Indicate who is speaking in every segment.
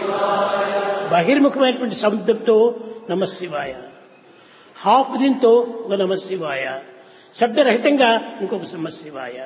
Speaker 1: బహిర్ముఖమైనటువంటి శబ్దంతో నమశివాయ హాఫ్ దీంతో ఒక నమశివాయ శబ్దరహితంగా ఇంకొక నమశివాయ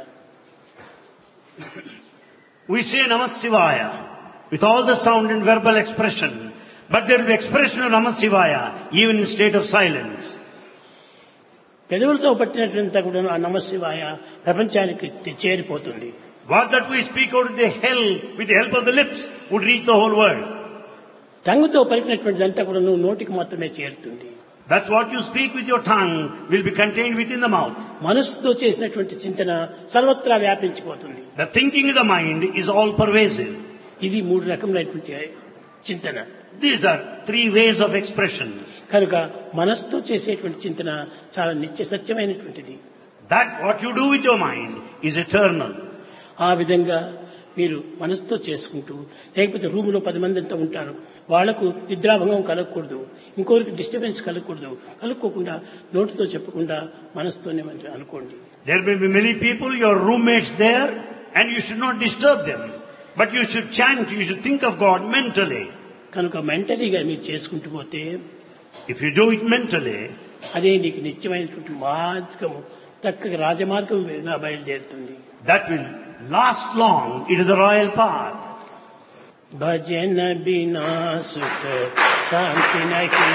Speaker 2: We say Namah Shivaya with all the sound and verbal expression, but there will be expression of Namah Shivaya even in state of silence.
Speaker 1: పెదవులతో పట్టినట్లంతా కూడా ఆ నమశివాయ ప్రపంచానికి తే- చేరిపోతుంది
Speaker 2: What that we speak out of the hell with the help of the lips would reach the whole world.
Speaker 1: టంగుతో పలికినటువంటిదంతా కూడా నువ్వు నోటికి మాత్రమే చేరుతుంది
Speaker 2: That's what you speak with your tongue will be contained within the mouth.
Speaker 1: మనస్సుతో చేసినటువంటి చింతన సర్వత్రా వ్యాపించిపోతుంది
Speaker 2: The thinking of the mind is all pervasive.
Speaker 1: ఇది మూడు రకములైనటువంటి చింతన
Speaker 2: These are three ways of expression.
Speaker 1: కనుక మనస్సుతో చేసేటువంటి చింతన చాలా నిత్య సత్యమైనటువంటిది
Speaker 2: That what you do with your mind is eternal.
Speaker 1: ఆ విధంగా మీరు మనసుతో చేసుకుంటూ లేకపోతే రూములో పది మంది అంతా ఉంటారు వాళ్లకు నిద్రాభంగం కలగకూడదు ఇంకొకరికి డిస్టర్బెన్స్ కలగకూడదు కలుక్కోకుండా నోటితో చెప్పకుండా మనసుతోనే మరి అనుకోండి
Speaker 2: There may be many people, your roommates there, and you should not disturb them. But you should chant, you should think of God mentally.
Speaker 1: కనుక మెంటలీగా మీరు చేసుకుంటూ పోతే
Speaker 2: If you do it mentally,
Speaker 1: అదే నీకు నిత్యమైనటువంటి మార్గము చక్కగా రాజమార్గం వేరుగా బయలుదేరుతుంది
Speaker 2: that will last long. It is the royal path.
Speaker 1: భజన బినా సుఖ శాంతి నహి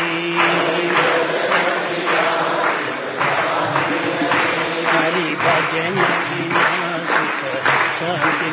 Speaker 1: హరి భజన బినా సుఖ శాంతి